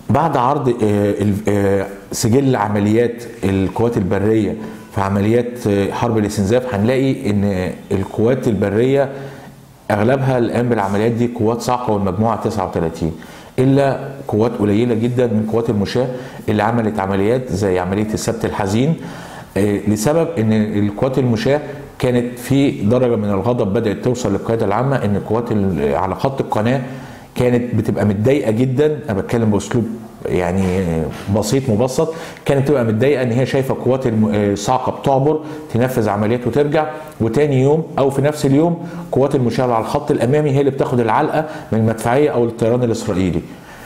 بعد عرض آه، ال- آه، سجل عمليات القوات البريه في عمليات آه، حرب الاستنزاف هنلاقي ان القوات البريه اغلبها الان بالعمليات دي قوات صاعقه والمجموعه 39 الا قوات قليله جدا من قوات المشاه اللي عملت عمليات زي عمليه السبت الحزين آه، لسبب ان القوات المشاه كانت في درجه من الغضب بدات توصل للقياده العامه ان القوات ال- على خط القناه كانت بتبقى متضايقه جدا انا بتكلم باسلوب يعني بسيط مبسط كانت تبقى متضايقه ان هي شايفه قوات الم- الصاعقه بتعبر تنفذ عمليات وترجع وتاني يوم او في نفس اليوم قوات المشاه على الخط الامامي هي اللي بتاخد العلقه من المدفعيه او الطيران الاسرائيلي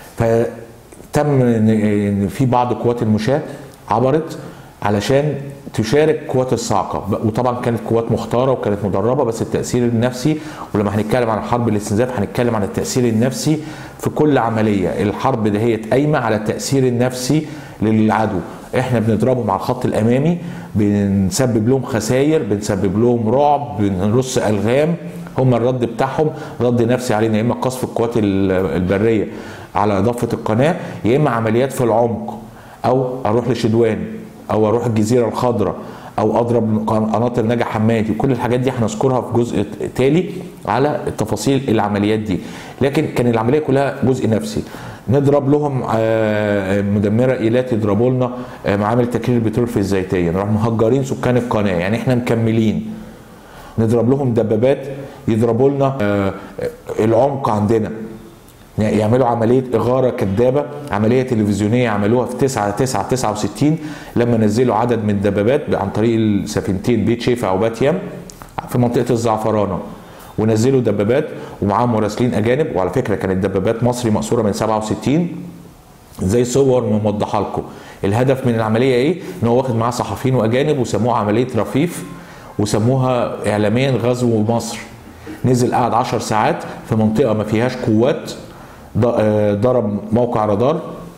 فتم ان إن في بعض قوات المشاه عبرت علشان تشارك قوات الصاعقه وطبعا كانت قوات مختاره وكانت مدربه بس التاثير النفسي ولما هنتكلم عن حرب الاستنزاف هنتكلم عن التاثير النفسي في كل عمليه الحرب دهيت قايمه على التاثير النفسي للعدو احنا بنضربهم على الخط الامامي بنسبب لهم خسائر بنسبب لهم رعب بنرص الغام هم الرد بتاعهم رد نفسي علينا يا اما قصف القوات ال- البريه على ضفه القناه يا اما عمليات في العمق او اروح لشدوان او اروح الجزيره الخضراء او اضرب قناطر نجا حمادي كل الحاجات دي هنذكرها في جزء تالي على التفاصيل العمليات دي لكن كان العمليه كلها جزء نفسي نضرب لهم آه، مدمره ايلات يضربوا لنا آه، معامل تكرير البترول في الزيتيه نروح مهجرين سكان القناه يعني احنا مكملين نضرب لهم دبابات يضربوا لنا آه، العمق عندنا يعملوا عملية إغارة كذابة عملية تلفزيونية عملوها في 9 9 69 لما نزلوا عدد من الدبابات عن طريق السفينتين بيت شيفا أو بات يم في منطقة الزعفرانة ونزلوا دبابات ومعاهم مراسلين أجانب وعلى فكرة كانت دبابات مصري مقصورة من 67 زي صور موضحه لكم الهدف من العمليه ايه ان هو واخد معاه صحفيين واجانب وسموها عمليه رفيف وسموها اعلاميا غزو مصر نزل قعد 10 ساعات في منطقه ما فيهاش قوات ض- آه، ضرب موقع رادار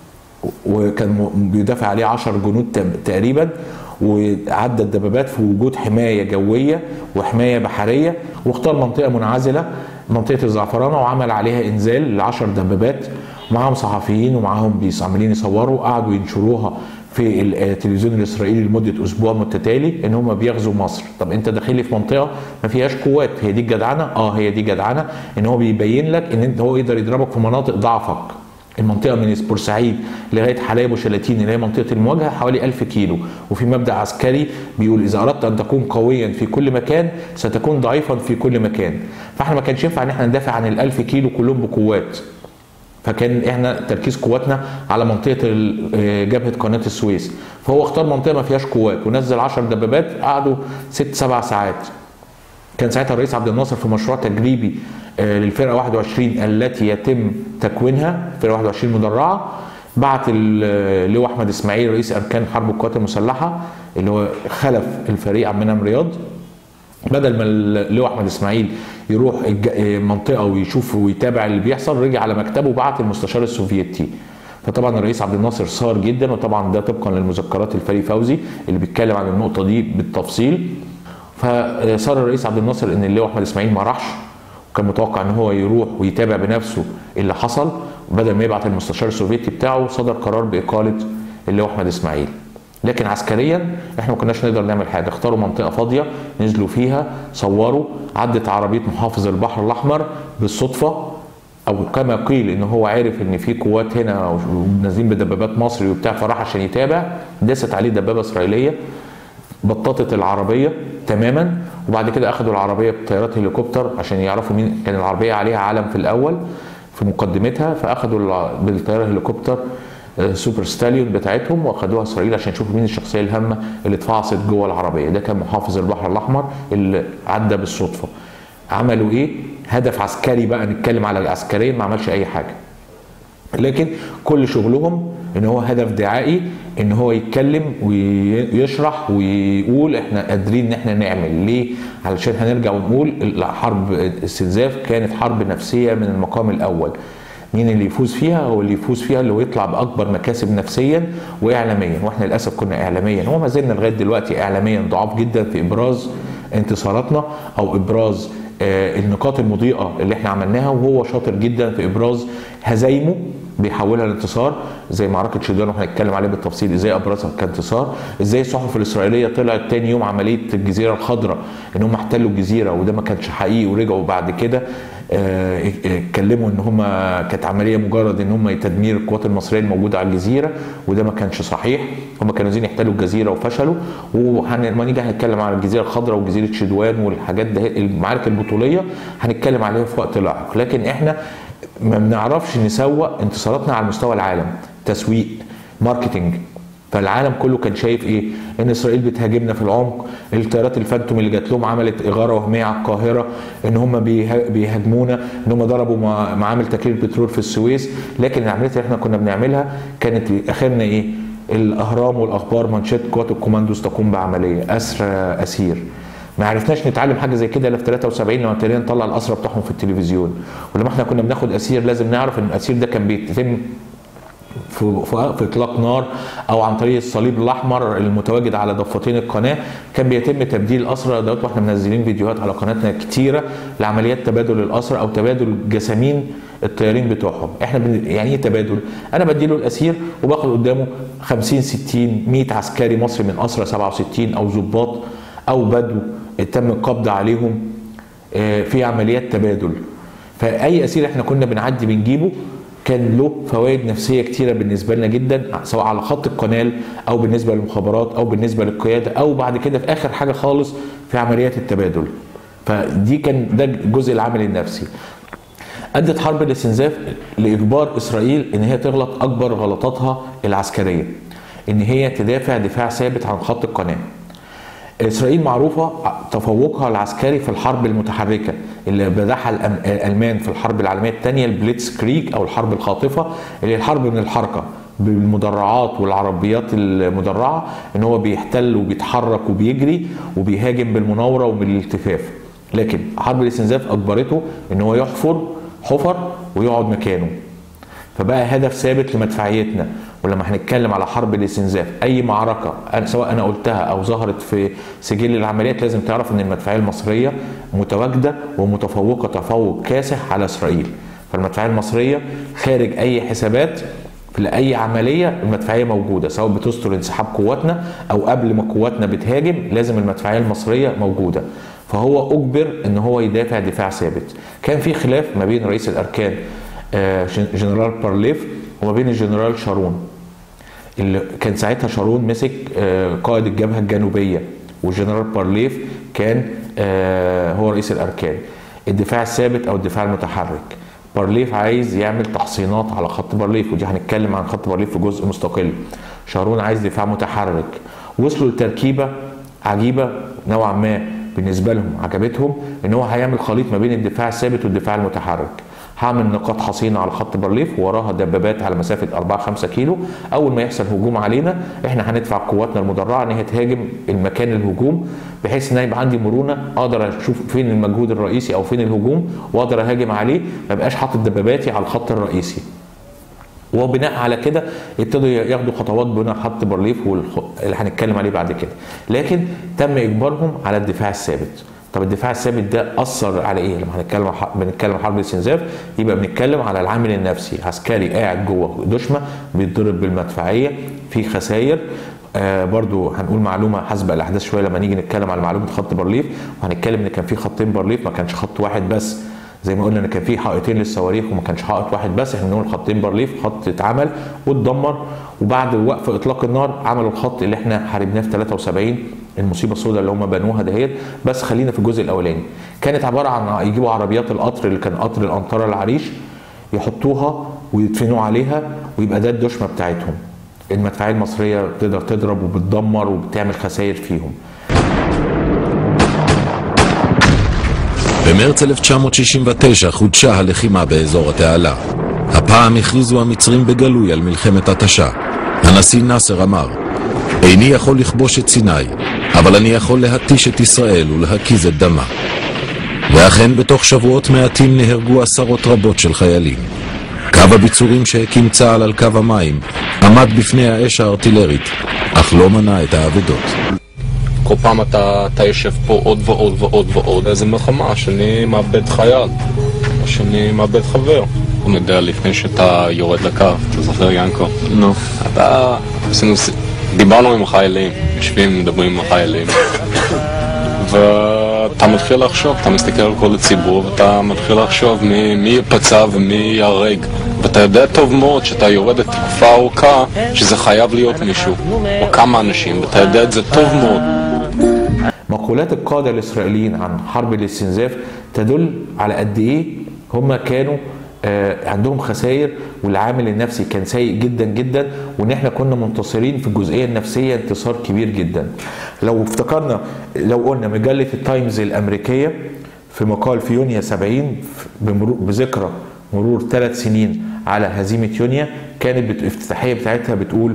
وكان م- بيدافع عليه 10 جنود تم- تقريبا وعدى الدبابات في وجود حمايه جويه وحمايه بحريه واختار منطقه منعزله منطقه الزعفرانه وعمل عليها انزال ل 10 دبابات معاهم صحفيين ومعاهم بيس عاملين يصوروا قعدوا ينشروها في التلفزيون الاسرائيلي لمده اسبوع متتالي ان هم بيغزوا مصر طب انت داخلي في منطقه ما فيهاش قوات هي دي الجدعنه اه هي دي جدعنه ان هو بيبين لك ان انت هو يقدر يضربك في مناطق ضعفك المنطقه من بورسعيد لغايه حلايب وشلاتين اللي هي منطقه المواجهه حوالي 1000 كيلو وفي مبدا عسكري بيقول اذا اردت ان تكون قويا في كل مكان ستكون ضعيفا في كل مكان فاحنا ما كانش ينفع ان احنا ندافع عن ال 1000 كيلو كلهم بقوات فكان احنا تركيز قواتنا على منطقه ال- آه، جبهه قناه السويس فهو اختار منطقه ما فيهاش قوات ونزل 10 دبابات قعدوا 6 7 ساعات كان ساعتها الرئيس عبد الناصر في مشروع تجريبي آه، للفرقه 21 التي يتم تكوينها فرقه 21 مدرعه بعت ال- اللواء احمد اسماعيل رئيس اركان حرب القوات المسلحه اللي هو خلف الفريق عم منعم رياض بدل ما اللواء احمد اسماعيل يروح الج- منطقه ويشوف ويتابع اللي بيحصل رجع على مكتبه وبعت المستشار السوفيتي فطبعا الرئيس عبد الناصر صار جدا وطبعا ده طبقا للمذكرات الفريق فوزي اللي بيتكلم عن النقطه دي بالتفصيل فصار الرئيس عبد الناصر ان اللواء احمد اسماعيل ما راحش وكان متوقع ان هو يروح ويتابع بنفسه اللي حصل بدل ما يبعت المستشار السوفيتي بتاعه صدر قرار باقاله اللواء احمد اسماعيل لكن عسكريا احنا ما كناش نقدر نعمل حاجه اختاروا منطقه فاضيه نزلوا فيها صوروا عدت عربيه محافظ البحر الاحمر بالصدفه او كما قيل ان هو عارف ان في قوات هنا ونازلين بدبابات مصري وبتاع فراح عشان يتابع داست عليه دبابه اسرائيليه بططت العربيه تماما وبعد كده اخدوا العربيه بطيارات هليكوبتر عشان يعرفوا مين كان العربيه عليها علم في الاول في مقدمتها فاخدوا الع- بالطياره الهليكوبتر آه، سوبر ستاليون بتاعتهم واخدوها اسرائيل عشان يشوفوا مين الشخصيه الهامه اللي اتفعصت جوه العربيه ده كان محافظ البحر الاحمر اللي عدى بالصدفه عملوا ايه هدف عسكري بقى نتكلم على العسكريه ما عملش اي حاجه لكن كل شغلهم ان هو هدف دعائي ان هو يتكلم ويشرح ويقول احنا قادرين ان احنا نعمل ليه علشان هنرجع ونقول الحرب الاستنزاف كانت حرب نفسيه من المقام الاول مين اللي يفوز فيها هو اللي يفوز فيها اللي هو يطلع باكبر مكاسب نفسيا واعلاميا واحنا للاسف كنا اعلاميا وما زلنا لغايه دلوقتي اعلاميا ضعاف جدا في ابراز انتصاراتنا او ابراز آه، النقاط المضيئه اللي احنا عملناها وهو شاطر جدا في ابراز هزايمه بيحولها لانتصار زي معركه شدوان وهنتكلم عليه بالتفصيل ازاي ابرزها كانتصار ازاي الصحف الاسرائيليه طلعت تاني يوم عمليه الجزيره الخضراء ان هم احتلوا الجزيره وده ما كانش حقيقي ورجعوا بعد كده آه، اتكلموا ان هم كانت عمليه مجرد ان هم تدمير القوات المصريه الموجوده على الجزيره وده ما كانش صحيح هم كانوا عايزين يحتلوا الجزيره وفشلوا ولما نيجي هنتكلم على الجزيره الخضراء وجزيره شدوان والحاجات ده المعارك البطوليه هنتكلم عليها في وقت لاحق لكن احنا ما بنعرفش نسوق انتصاراتنا على مستوى العالم تسويق ماركتينج فالعالم كله كان شايف ايه؟ ان اسرائيل بتهاجمنا في العمق، الطيارات الفانتوم اللي جات لهم عملت اغاره وهميه على القاهره، ان هم بيه- بيهاجمونا، ان هم ضربوا مع- معامل تكرير البترول في السويس، لكن العمليات اللي احنا كنا بنعملها كانت اخرنا ايه؟ الاهرام والاخبار مانشيت قوات الكوماندوز تقوم بعمليه اسر اسير. ما عرفناش نتعلم حاجه زي كده الا في 73 لما ابتدينا نطلع الاسرى بتاعهم في التلفزيون ولما احنا كنا بناخد اسير لازم نعرف ان الاسير ده كان بيتم في في في اطلاق نار او عن طريق الصليب الاحمر المتواجد على ضفتين القناه كان بيتم تبديل الاسرى دوت واحنا منزلين فيديوهات على قناتنا كتيره لعمليات تبادل الاسرى او تبادل جسامين الطيارين بتوعهم احنا بن... يعني ايه تبادل انا بديله الاسير وباخد قدامه 50 60 100 عسكري مصري من اسرى 67 او ضباط او بدو تم القبض عليهم آه، في عمليات تبادل فاي اسير احنا كنا بنعدي بنجيبه كان له فوائد نفسيه كتيره بالنسبه لنا جدا سواء على خط القناه او بالنسبه للمخابرات او بالنسبه للقياده او بعد كده في اخر حاجه خالص في عمليات التبادل فدي كان ده الجزء العملي النفسي ادت حرب الاستنزاف لاجبار اسرائيل ان هي تغلط اكبر غلطاتها العسكريه ان هي تدافع دفاع ثابت عن خط القناه اسرائيل معروفه تفوقها العسكري في الحرب المتحركه اللي بداها الأم- الالمان في الحرب العالميه الثانيه البليتس كريك او الحرب الخاطفه اللي هي الحرب من الحركه بالمدرعات والعربيات المدرعه ان هو بيحتل وبيتحرك وبيجري وبيهاجم بالمناوره وبالالتفاف لكن حرب الاستنزاف اجبرته ان هو يحفر حفر ويقعد مكانه فبقى هدف ثابت لمدفعيتنا ولما هنتكلم على حرب الاستنزاف اي معركه أنا سواء انا قلتها او ظهرت في سجل العمليات لازم تعرف ان المدفعيه المصريه متواجده ومتفوقه تفوق كاسح على اسرائيل فالمدفعيه المصريه خارج اي حسابات في لاي عمليه المدفعيه موجوده سواء بتستر انسحاب قواتنا او قبل ما قواتنا بتهاجم لازم المدفعيه المصريه موجوده فهو اجبر ان هو يدافع دفاع ثابت كان في خلاف ما بين رئيس الاركان آه، جن- جنرال بارليف وما بين الجنرال شارون اللي كان ساعتها شارون مسك آه، قائد الجبهه الجنوبيه والجنرال بارليف كان آه، هو رئيس الاركان الدفاع الثابت او الدفاع المتحرك بارليف عايز يعمل تحصينات على خط بارليف ودي هنتكلم عن خط بارليف في جزء مستقل شارون عايز دفاع متحرك وصلوا لتركيبه عجيبه نوعا ما بالنسبه لهم عجبتهم ان هو هيعمل خليط ما بين الدفاع الثابت والدفاع المتحرك هعمل نقاط حصينه على خط بارليف وراها دبابات على مسافه 4 5 كيلو اول ما يحصل هجوم علينا احنا هندفع قواتنا المدرعه ان هي تهاجم المكان الهجوم بحيث ان أنا يبقى عندي مرونه اقدر اشوف فين المجهود الرئيسي او فين الهجوم واقدر اهاجم عليه ما بقاش حاطط دباباتي على الخط الرئيسي وبناء على كده ابتدوا ياخدوا خطوات بناء خط بارليف والخ- اللي هنتكلم عليه بعد كده لكن تم اجبارهم على الدفاع الثابت طب الدفاع الثابت ده اثر على ايه لما هنتكلم عن ح- بنتكلم عن حرب الاستنزاف يبقى بنتكلم على العامل النفسي عسكري قاعد جوه دشمه بيتضرب بالمدفعيه في خسائر آه برضو هنقول معلومه حسب الاحداث شويه لما نيجي نتكلم على معلومه خط بارليف وهنتكلم ان كان في خطين بارليف ما كانش خط واحد بس زي ما قلنا ان كان في حائطين للصواريخ وما كانش حائط واحد بس احنا بنقول خطين بارليف خط اتعمل واتدمر وبعد وقف اطلاق النار عملوا الخط اللي احنا حاربناه في 73 المصيبه السوداء اللي هم بنوها دهيت بس خلينا في الجزء الاولاني كانت عباره عن يجيبوا عربيات القطر اللي كان قطر الانطره العريش يحطوها ويدفنوا عليها ويبقى ده الدشمه بتاعتهم المدفعيه المصريه بتقدر تضرب وبتدمر وبتعمل خسائر فيهم במרץ 1969 חודשה הלחימה באזור התעלה. הפעם הכריזו המצרים בגלוי על מלחמת התשה. הנשיא נאסר אמר, איני יכול לכבוש את סיני, אבל אני יכול להתיש את ישראל ולהקיז את דמה. ואכן בתוך שבועות מעטים נהרגו עשרות רבות של חיילים. קו הביצורים שהקים צה"ל על קו המים עמד בפני האש הארטילרית, אך לא מנע את האבדות. כל פעם אתה, אתה יושב פה עוד ועוד ועוד ועוד, איזה מלחמה, השני מאבד חייל, השני מאבד חבר. בוא נדע לפני שאתה יורד לקו, אתה זוכר ינקו? נו. אתה... עשינו... ס- דיברנו עם החיילים, יושבים, מדברים עם החיילים. ואתה מתחיל לחשוב, אתה מסתכל על כל הציבור, ואתה מתחיל לחשוב מי, מי ייפצע ומי ייהרג. ואתה יודע טוב מאוד שאתה יורד לתקופה ארוכה, שזה חייב להיות מישהו, או כמה אנשים, ואתה יודע את זה טוב מאוד. مقولات القادة الإسرائيليين عن حرب الاستنزاف تدل على قد إيه هم كانوا آه، عندهم خسائر والعامل النفسي كان سيء جدا جدا وان احنا كنا منتصرين في الجزئيه النفسيه انتصار كبير جدا. لو افتكرنا لو قلنا مجله التايمز الامريكيه في مقال في يونيو 70 بمرو- بذكرى مرور ثلاث سنين على هزيمه يونيو كانت بت- الافتتاحيه بتاعتها بتقول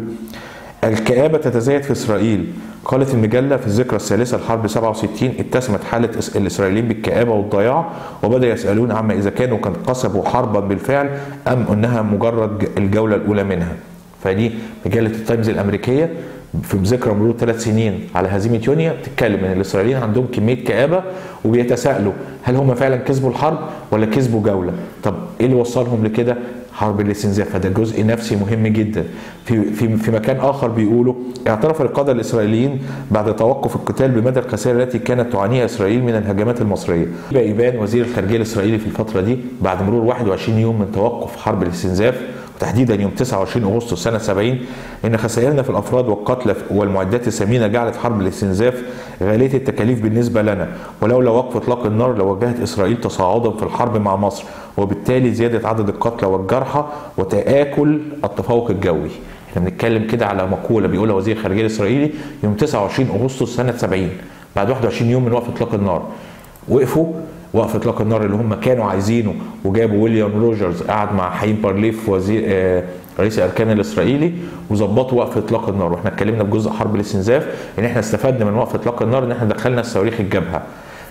الكآبة تتزايد في إسرائيل قالت المجلة في الذكرى الثالثة لحرب 67 اتسمت حالة إس- الإسرائيليين بالكآبة والضياع وبدأ يسألون عما إذا كانوا قد قصبوا حربا بالفعل أم أنها مجرد ج- الجولة الأولى منها فدي مجلة التايمز الأمريكية في ذكرى مرور ثلاث سنين على هزيمة يونيو بتتكلم ان الاسرائيليين عندهم كمية كآبة وبيتساءلوا هل هم فعلا كسبوا الحرب ولا كسبوا جولة؟ طب ايه اللي وصلهم لكده؟ حرب الاستنزاف فده جزء نفسي مهم جدا في في في مكان اخر بيقولوا اعترف القاده الاسرائيليين بعد توقف القتال بمدى الخسائر التي كانت تعانيها اسرائيل من الهجمات المصريه. يبقى ايبان وزير الخارجيه الاسرائيلي في الفتره دي بعد مرور 21 يوم من توقف حرب الاستنزاف وتحديدا يوم 29 اغسطس سنه 70 ان خسائرنا في الافراد والقتلى والمعدات الثمينه جعلت حرب الاستنزاف غاليه التكاليف بالنسبه لنا ولولا وقف اطلاق النار لواجهت اسرائيل تصاعدا في الحرب مع مصر وبالتالي زياده عدد القتلى والجرحى وتاكل التفوق الجوي احنا بنتكلم كده على مقوله بيقولها وزير الخارجيه الاسرائيلي يوم 29 اغسطس سنه 70 بعد 21 يوم من وقف اطلاق النار وقفوا وقف اطلاق النار اللي هم كانوا عايزينه وجابوا ويليام روجرز قعد مع حيم بارليف وزير آه رئيس الاركان الاسرائيلي وظبطوا وقف اطلاق النار واحنا اتكلمنا في جزء حرب الاستنزاف ان احنا استفدنا من وقف اطلاق النار ان احنا دخلنا الصواريخ الجبهه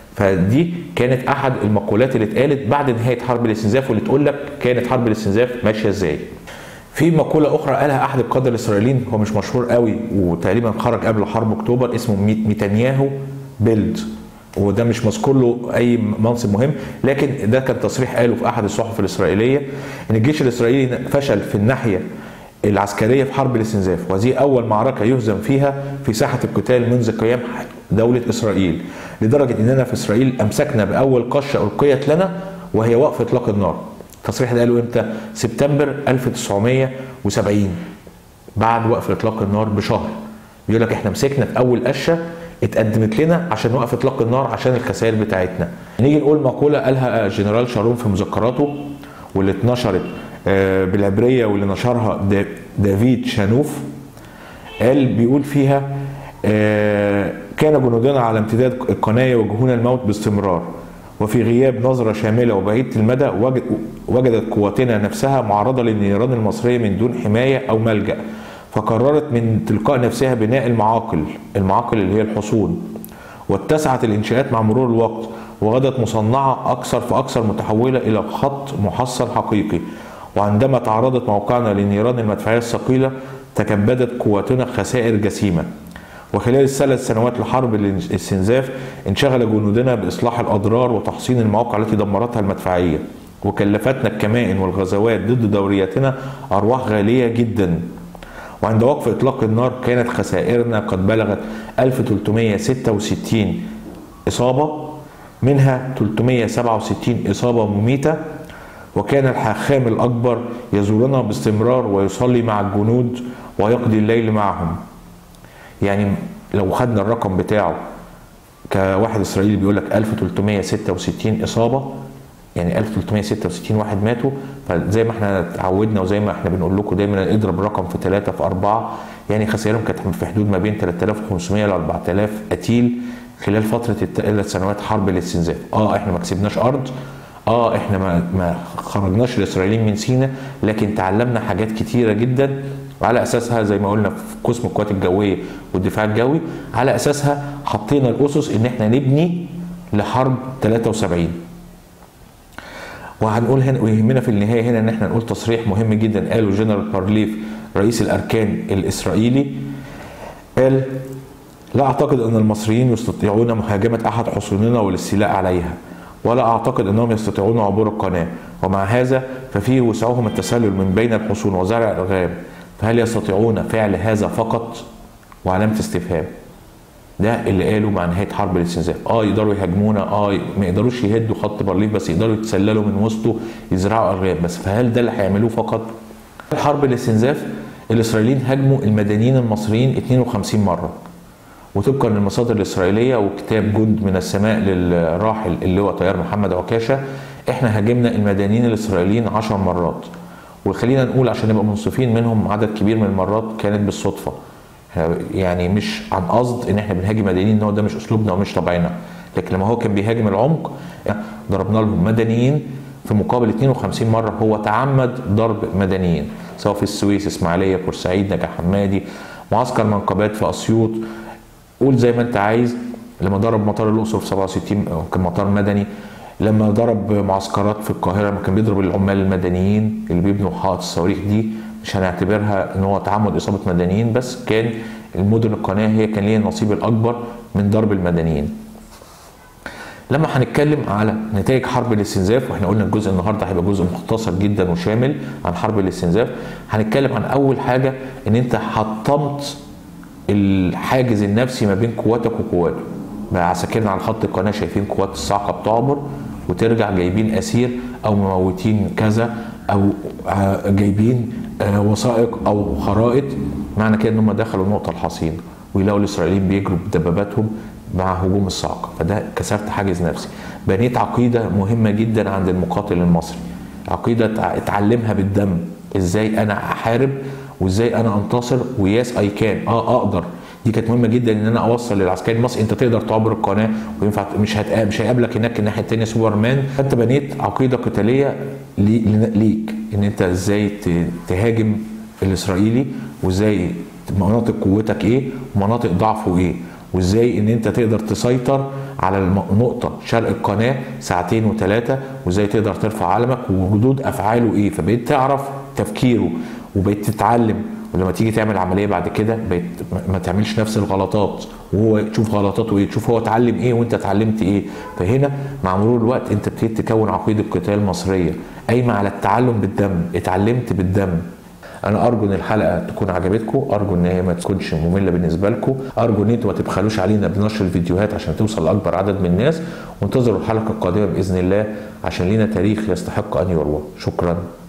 فدي كانت احد المقولات اللي اتقالت بعد نهايه حرب الاستنزاف واللي تقول لك كانت حرب الاستنزاف ماشيه ازاي في مقولة أخرى قالها أحد القادة الإسرائيليين هو مش مشهور قوي وتقريبا خرج قبل حرب أكتوبر اسمه مي- نتنياهو بيلد وده مش مذكور له أي منصب مهم لكن ده كان تصريح قاله في أحد الصحف الإسرائيلية إن الجيش الإسرائيلي فشل في الناحية العسكرية في حرب الاستنزاف وهذه أول معركة يهزم فيها في ساحة القتال منذ قيام دولة إسرائيل لدرجة إننا في إسرائيل أمسكنا بأول قشة ألقيت لنا وهي وقف إطلاق النار التصريح ده قاله امتى؟ سبتمبر 1970 بعد وقف اطلاق النار بشهر بيقول لك احنا مسكنا في اول قشه اتقدمت لنا عشان نوقف اطلاق النار عشان الخسائر بتاعتنا نيجي نقول مقوله قالها جنرال شارون في مذكراته واللي اتنشرت آه، بالعبريه واللي نشرها دا- دافيد شانوف قال بيقول فيها آه، كان جنودنا على امتداد القناة يواجهون الموت باستمرار وفي غياب نظرة شاملة وبعيدة المدى وجد- وجدت قواتنا نفسها معرضة للنيران المصرية من دون حماية أو ملجأ فقررت من تلقاء نفسها بناء المعاقل المعاقل اللي هي الحصون واتسعت الانشاءات مع مرور الوقت وغدت مصنعة أكثر فأكثر متحولة إلى خط محصن حقيقي وعندما تعرضت موقعنا للنيران المدفعية الثقيلة تكبدت قواتنا خسائر جسيمة وخلال الثلاث سنوات لحرب الاستنزاف انشغل جنودنا بإصلاح الأضرار وتحصين المواقع التي دمرتها المدفعية وكلفتنا الكمائن والغزوات ضد دورياتنا أرواح غالية جدا وعند وقف إطلاق النار كانت خسائرنا قد بلغت 1366 إصابة منها 367 إصابة مميتة وكان الحاخام الأكبر يزورنا باستمرار ويصلي مع الجنود ويقضي الليل معهم يعني لو خدنا الرقم بتاعه كواحد اسرائيلي بيقول لك 1366 اصابه يعني 1366 واحد ماتوا فزي ما احنا اتعودنا وزي ما احنا بنقول لكم دايما اضرب الرقم في 3 في 4 يعني خسائرهم كانت في حدود ما بين 3500 ل 4000 قتيل خلال فتره الثلاث سنوات حرب الاستنزاف اه احنا ما كسبناش ارض اه احنا ما ما خرجناش الاسرائيليين من سينا لكن تعلمنا حاجات كتيره جدا وعلى اساسها زي ما قلنا في قسم القوات الجويه والدفاع الجوي على اساسها حطينا الاسس ان احنا نبني لحرب 73 وهنقول هنا ويهمنا في النهايه هنا ان احنا نقول تصريح مهم جدا قاله جنرال بارليف رئيس الاركان الاسرائيلي قال لا اعتقد ان المصريين يستطيعون مهاجمه احد حصوننا والاستيلاء عليها ولا اعتقد انهم يستطيعون عبور القناه ومع هذا ففيه وسعهم التسلل من بين الحصون وزرع الارغام فهل يستطيعون فعل هذا فقط وعلامه استفهام ده اللي قاله مع نهايه حرب الاستنزاف اه يقدروا يهاجمونا اه ما يقدروش يهدوا خط بارليف بس يقدروا يتسللوا من وسطه يزرعوا ارغام بس فهل ده اللي هيعملوه فقط حرب الاستنزاف الاسرائيليين هاجموا المدنيين المصريين 52 مره وطبقا للمصادر الاسرائيليه وكتاب جند من السماء للراحل اللي هو طيار محمد عكاشه احنا هاجمنا المدنيين الاسرائيليين 10 مرات وخلينا نقول عشان نبقى منصفين منهم عدد كبير من المرات كانت بالصدفه يعني مش عن قصد ان احنا بنهاجم مدنيين ان هو ده مش اسلوبنا ومش طبعنا لكن لما هو كان بيهاجم العمق ضربنا لهم مدنيين في مقابل 52 مره هو تعمد ضرب مدنيين سواء في السويس اسماعيليه بورسعيد نجا حمادي معسكر منقبات في اسيوط قول زي ما انت عايز لما ضرب مطار الاقصر في 67 كان مطار مدني لما ضرب معسكرات في القاهره لما كان بيضرب العمال المدنيين اللي بيبنوا حائط الصواريخ دي مش هنعتبرها ان هو تعمد اصابه مدنيين بس كان المدن القناه هي كان ليها النصيب الاكبر من ضرب المدنيين. لما هنتكلم على نتائج حرب الاستنزاف واحنا قلنا الجزء النهارده هيبقى جزء مختصر جدا وشامل عن حرب الاستنزاف هنتكلم عن اول حاجه ان انت حطمت الحاجز النفسي ما بين قواتك وقواته بقى عساكرنا على خط القناه شايفين قوات الصاعقه بتعبر وترجع جايبين اسير او مموتين كذا او جايبين وثائق او خرائط معنى كده ان هم دخلوا نقطه الحصين ويلاقوا الاسرائيليين بيجروا بدباباتهم مع هجوم الصاعقه فده كسرت حاجز نفسي بنيت عقيده مهمه جدا عند المقاتل المصري عقيده اتعلمها بالدم ازاي انا احارب وازاي انا انتصر وياس اي كان اه اقدر دي كانت مهمه جدا ان انا اوصل للعسكري المصري انت تقدر تعبر القناه وينفع مش هتقابل مش هيقابلك هناك الناحيه الثانيه سوبرمان فانت بنيت عقيده قتاليه ليك ان انت ازاي تهاجم الاسرائيلي وازاي مناطق قوتك ايه ومناطق ضعفه ايه وازاي ان انت تقدر تسيطر على النقطه شرق القناه ساعتين وثلاثه وازاي تقدر ترفع علمك وردود افعاله ايه فبقيت تعرف تفكيره وبقيت تتعلم ولما تيجي تعمل عمليه بعد كده بقيت ما تعملش نفس الغلطات وهو تشوف غلطاته ايه تشوف هو اتعلم ايه وانت اتعلمت ايه فهنا مع مرور الوقت انت ابتديت تكون عقيده قتال مصريه قايمه على التعلم بالدم اتعلمت بالدم انا ارجو ان الحلقه تكون عجبتكم ارجو ان هي ما تكونش ممله بالنسبه لكم ارجو ان انتوا ما تبخلوش علينا بنشر الفيديوهات عشان توصل لاكبر عدد من الناس وانتظروا الحلقه القادمه باذن الله عشان لينا تاريخ يستحق ان يروى شكرا